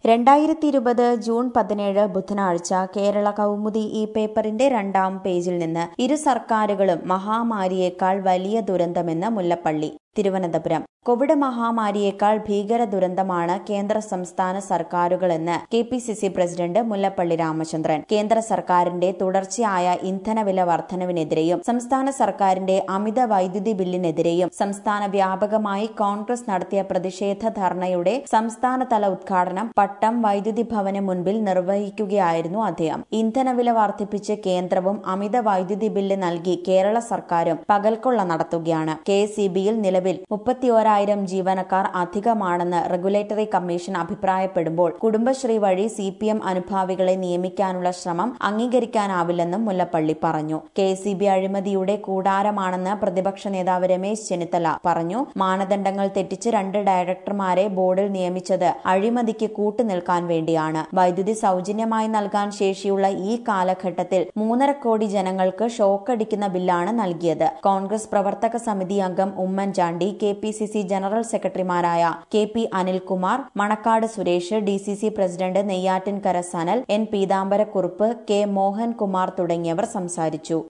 രണ്ടായിരത്തി ഇരുപത് ജൂൺ പതിനേഴ് ബുധനാഴ്ച കേരള കൗമുദി ഈ പേപ്പറിന്റെ രണ്ടാം പേജിൽ നിന്ന് ഇരു സർക്കാരുകളും മഹാമാരിയേക്കാൾ വലിയ ദുരന്തമെന്ന് മുല്ലപ്പള്ളി തിരുവനന്തപുരം കോവിഡ് മഹാമാരിയേക്കാൾ ഭീകര ദുരന്തമാണ് കേന്ദ്ര സംസ്ഥാന സർക്കാരുകളെന്ന് K P C C president Mullappally Ramachandran കേന്ദ്ര സർക്കാരിന്റെ തുടർച്ചയായ ഇന്ധനവില വർധനവിനെതിരെയും സംസ്ഥാന സർക്കാരിന്റെ അമിത വൈദ്യുതി ബില്ലിനെതിരെയും സംസ്ഥാന വ്യാപകമായി കോൺഗ്രസ് നടത്തിയ പ്രതിഷേധ ധർണയുടെ സംസ്ഥാനതല ഉദ്ഘാടനം പട്ടം വൈദ്യുതി ഭവന് മുൻപിൽ നിർവഹിക്കുകയായിരുന്നു അദ്ദേഹം ഇന്ധനവില വർദ്ധിപ്പിച്ച് കേന്ദ്രവും അമിത വൈദ്യുതി ബില്ല് നൽകി കേരള സർക്കാരും പകൽക്കൊള്ള നടത്തുകയാണ് കെ സി ബിയിൽ നിലവിൽ മുപ്പത്തിയോരായിരം ജീവനക്കാർ അധികമാണെന്ന് റെഗുലേറ്ററി കമ്മീഷൻ അഭിപ്രായപ്പെടുമ്പോൾ കുടുംബശ്രീ വഴി സി പി എം അനുഭാവികളെ നിയമിക്കാനുള്ള ശ്രമം അംഗീകരിക്കാനാവില്ലെന്നും മുല്ലപ്പള്ളി പറഞ്ഞു കെ സി ബി അഴിമതിയുടെ കൂടാരമാണെന്ന് പ്രതിപക്ഷ നേതാവ് രമേശ് ചെന്നിത്തല പറഞ്ഞു മാനദണ്ഡങ്ങൾ തെറ്റിച്ച് രണ്ട് ഡയറക്ടർമാരെ ബോർഡിൽ നിയമിച്ചത് അഴിമതിക്ക് കൂട്ടുനിൽക്കാൻ വേണ്ടിയാണ് വൈദ്യുതി സൗജന്യമായി നൽകാൻ ശേഷിയുള്ള ഈ കാലഘട്ടത്തിൽ മൂന്നര കോടി ജനങ്ങൾക്ക് ഷോക്കടിക്കുന്ന ബില്ലാണ് നൽകിയത് കോൺഗ്രസ് പ്രവർത്തക സമിതി അംഗം Oommen Chandy K P C C general സെക്രട്ടറിമാരായ K P Anilkumar Manacaud Suresh D C C president Neyyattinkara Sanal N Peethambarakurup K Mohankumar തുടങ്ങിയവർ സംസാരിച്ചു